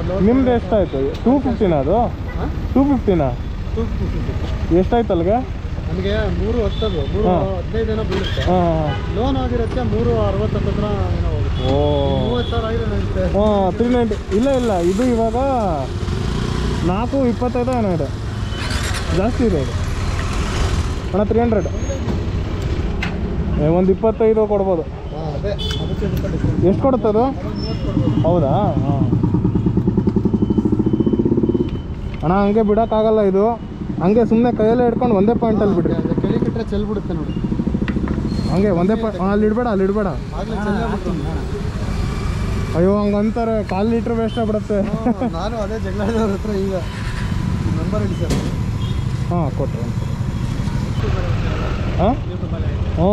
ನಿಮ್ದು ಎಷ್ಟಾಯ್ತು ಟೂ ಫಿಫ್ಟಿನ ಅದು ಹಾಂ ಟೂ ಫಿಫ್ಟಿನಾ ಟೂ ಫಿಫ್ಟಿ ಎಷ್ಟಾಯ್ತು ಅಲ್ಲಿಗೆ ನಮಗೆ ಮೂರು ಹತ್ತದು ಮೂರು ಹಾ. ಹದಿನೈದು ಏನೋ ಬೀಳುತ್ತೆ ಹಾಂ ಹಾಂ ಲೋನ್ ಆಗಿರೋಕ್ಕೆ ಮೂರು ಅರವತ್ತೊಂದು ಹತ್ರ ಏನೋ ಹೋಗುತ್ತೆ ಓ ಮೂವತ್ತು ಸಾವಿರ ಆಗಿರೋ ನಡೆಯುತ್ತೆ ಹಾಂ ತ್ರೀ ನೈಂಟಿ ಇಲ್ಲ ಇಲ್ಲ ಇದು ಇವಾಗ ನಾಲ್ಕು ಇಪ್ಪತ್ತೈದು ಏನೋ ಇದೆ ಜಾಸ್ತಿ ಇದೆ ಇದು ಅಣ್ಣ ತ್ರೀ ಹಂಡ್ರೆಡ್ ಒಂದು ಇಪ್ಪತ್ತೈದು ಕೊಡ್ಬೋದು ಹಾಂ ಅದೇ ಅದಕ್ಕೆ ಸ್ವಲ್ಪ ಡಿಸ್ಕೌಂಟ್ ಎಷ್ಟು ಕೊಡುತ್ತೆ ಅದು ಮೂವತ್ತು ಕೊಡ್ಬೋದು ಹೌದಾ ಹಾಂ ಅಣ್ಣ ಹಂಗೆ ಬಿಡೋಕ್ಕಾಗಲ್ಲ ಇದು ಹಂಗೆ ಸುಮ್ಮನೆ ಕೈಯಲ್ಲೇ ಹಿಡ್ಕೊಂಡು ಒಂದೇ ಪಾಯಿಂಟಲ್ಲಿ ಬಿಡ್ರಿ ಅದೇ ಕೆಳಗೆ ಬಿಟ್ಟರೆ ಚೆಲ್ ಬಿಡುತ್ತೆ ನೋಡಿ ಹಂಗೆ ಒಂದೇ ಪಾಯಿಂಟ್ ಅಲ್ಲಿ ಇಡಬೇಡ ಅಲ್ಲಿ ಇಡಬೇಡ ಆಗಲೇ ಚೆಲ್ಲೇ ಬಿಡ್ತು ಅಯ್ಯೋ ಹಂಗೆ ಅಂತಾರೆ ಕಾಲು ಲೀಟ್ರ್ ವೇಸ್ಟ್ ಆಗ್ಬಿಡುತ್ತೆ ಹ್ಮ್, ನಾನು ಅದೇ ಜಗಳದವ್ರ ಹತ್ರ ಈಗ ನಂಬರ್ ಹೇಳಿ ಸರ್ ಹಾಂ ಕೊಟ್ಟರೆ ಹಾಂ ಹ್ಞೂ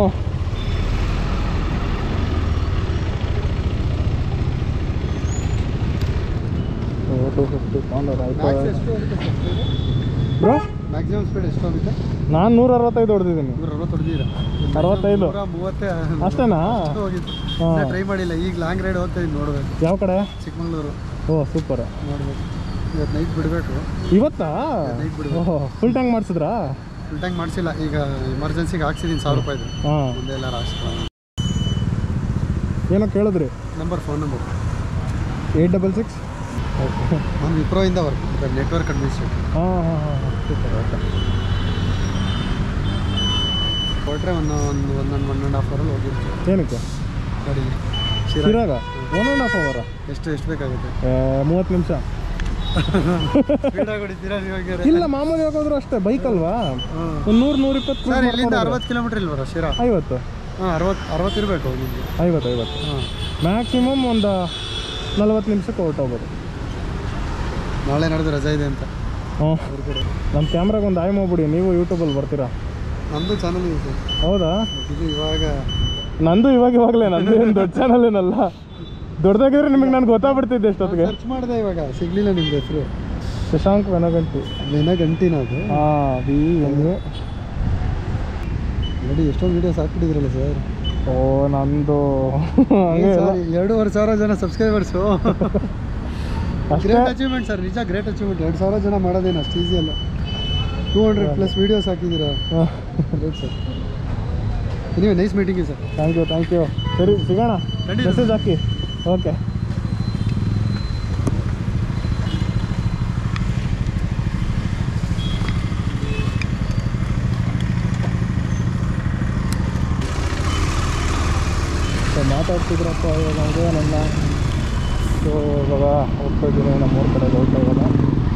ಟು ಫಿಫ್ಟಿ ಮ್ಯಾಕ್ಸ್ ಎಷ್ಟು ಹೋಗುತ್ತೆ ಬ್ರೋ ಮ್ಯಾಕ್ಸಿಮಮ್ ಸ್ಪೀಡ್ ಎಷ್ಟು ಹೋಗುತ್ತೆ ನಾನು ನೂರ ಅರವತ್ತೈದು ಹೊಡೆದಿದ್ದೀನಿ ನೂರ ಅರವತ್ತು ಹೊಡೆದಿದ್ದೀರಾ ಅರವತ್ತೈದು ನೂರ ಮೂವತ್ತೇ ಅಷ್ಟೇನಾ ಹೋಗಿತ್ತು ಹಾ. ಟ್ರೈ ಮಾಡಿಲ್ಲ ಈಗ ಲಾಂಗ್ ರೈಡ್ ಹೋಗ್ತಾ ಇದ್ದೀನಿ ನೋಡ್ಬೇಕು ಯಾವ ಕಡೆ ಚಿಕ್ಕಮಂಗ್ಳೂರು ಓ ಸೂಪರ್ ನೋಡ್ಬೇಕು ಇವತ್ತು ನೈಟ್ ಬಿಡಬೇಕು ಇವತ್ತಾ ನೈಟ್ ಬಿಡಬೇಕು ಓಹೋ ಫುಲ್ ಟ್ಯಾಂಕ್ ಮಾಡಿಸಿದ್ರಾ ಫುಲ್ ಟ್ಯಾಂಕ್ ಮಾಡಿಸಿಲ್ಲ ಈಗ ಎಮರ್ಜೆನ್ಸಿಗೆ ಹಾಕ್ಸಿದ್ದೀನಿ ಸಾವಿರ ರೂಪಾಯಿದು ಹಾಂ ಮುಂದೆ ಎಲ್ಲ ಹಾಕ್ಸ್ಕೊಳ್ಳೋಣ ಏನೋ ಕೇಳಿದ್ರಿ number phone number eight double six okay ನಾನು ವಿಪ್ರೋಯಿಂದ ವರ್ಕ್ ನೆಟ್ವರ್ಕ್ ಅಡ್ಮಿನಿಸ್ಟ್ರೇಟರ್ ಹಾಂ ಹಾಂ ಹಾಂ ಹಾಂ ಸೂಪರ್ ಓಕೆ ಕೊಟ್ಟರೆ ಒಂದು ಒಂದು one one one and half ಅವರಲ್ಲಿ ಹೋಗಿರ್ತೀವಿ ಏನಕ್ಕೆ ಗಾಡಿ ಶಿರಾ ಶಿರಾಗ ಒನ್ ಆ್ಯಂಡ್ ಹಾಫ್ ಅವರ ಎಷ್ಟು ಎಷ್ಟು ಬೇಕಾಗುತ್ತೆ ಮೂವತ್ತು ನಿಮಿಷ ಸ್ಪೀಡಾಗಿ ಹೊಡಿತೀರಾ ನೀವು ಇಲ್ಲ ಮಾಮೂಲಿ ಹೋಗೋದ್ರು ಅಷ್ಟೇ ಬೈಕ್ ಅಲ್ವಾ ಹ್ಮ್. ಒಂದು ನೂರು ನೂರಿಪ್ಪತ್ತು ಸರ್ ಇಲ್ಲಿಂದ ಅರವತ್ತು ಕಿಲೋಮೀಟ್ರ್ ಇಲ್ವರ ಶಿರಾ ಐವತ್ತು ಹಾಂ ಅರವತ್ತು ಅರವತ್ತು ಇರಬೇಕು ನಿಮಗೆ ಐವತ್ತು ಐವತ್ತು ಹಾಂ ಮ್ಯಾಕ್ಸಿಮಮ್ ಒಂದು ನಲ್ವತ್ತು ನಿಮಿಷಕ್ಕೆ ಹೊರಟೋಗ್ಬೋದು ನಾಳೆ ನಡೆದು ರಜೆ ಇದೆ ಅಂತ ಹ್ಞೂ ಅವ್ರ ಕಡೆ ನಮ್ಮ ಕ್ಯಾಮ್ರಾಗೆ ಒಂದು ಆಯ್ ಮಾಡ್ಬಿಡಿ ನೀವು ಯೂಟ್ಯೂಬಲ್ಲಿ ಬರ್ತೀರಾ ನಮ್ಮದು ಚಾನಲ್ ಇದೆ ಸರ್ ಹೌದಾ ಬಟ್ ಇದು ಇವಾಗ ನಂದು ಇವಾಗ ಇವಾಗಲೇ ನಂದು ಏನು ದೊಡ್ಡ ಚಾನಲ್ ಏನಲ್ಲ ದೊಡ್ಡದಾಗಿದ್ರೆ ನಿಮಗೆ ನಾನು ಗೊತ್ತಾಗ್ಬಿಡ್ತಿದ್ದೆ ಎಷ್ಟೊತ್ತಿಗೆ ಸರ್ಚ್ ಮಾಡಿದೆ ಇವಾಗ ಸಿಗ್ಲಿಲ್ಲ ನಿಮ್ದು ಹೆಸರು ಶಶಾಂಕ್ ವೆನಗಂಟಿ ಮೇನ ಗಂಟಿನ ಅದು ಹಾಂ ಬಿ ಎನ್ ಎ ನೋಡಿ ಎಷ್ಟೊಂದು ವೀಡಿಯೋಸ್ ಹಾಕ್ಬಿಟ್ಟಿದ್ರಲ್ಲ ಸರ್ ಓ ನಂದು ಹಂಗೆ ಎಲ್ಲ ಎರಡೂವರೆ ಸಾವಿರ ಜನ ಸಬ್ಸ್ಕ್ರೈಬರ್ಸು ಅಷ್ಟೇ ಗ್ರೇಟ್ ಅಚೀವ್ಮೆಂಟ್ ಸರ್ ನಿಜ ಗ್ರೇಟ್ ಅಚೀವ್ಮೆಂಟ್ ಎರಡು ಸಾವಿರ ಜನ ಮಾಡೋದೇನು ಅಷ್ಟು ಈಸಿ ಅಲ್ಲ ಟೂ ಹಂಡ್ರೆಡ್ ಪ್ಲಸ್ ವೀಡಿಯೋಸ್ ಹಾಕಿದ್ದೀರಾ ಗ್ರೇಟ್ ಸರ್ ನೀವು nice meeting sir thank you thank you ಸರಿ ಸಿಗೋಣ ಖಂಡಿತ. ಮೆಸೇಜ್ ಹಾಕಿ ಓಕೆ ಸೊ ಮಾತಾಡ್ತಿದ್ರಪ್ಪ ಇವಾಗ ಹಂಗೆ ನನ್ನ ಸೊ ಇವಾಗ ಹೋಗ್ತಾ ಇದ್ದೀನಿ ನಮ್ಮ ಊರ ಕಡೆ ಹೋಗ್ತಾ ಇವಾಗ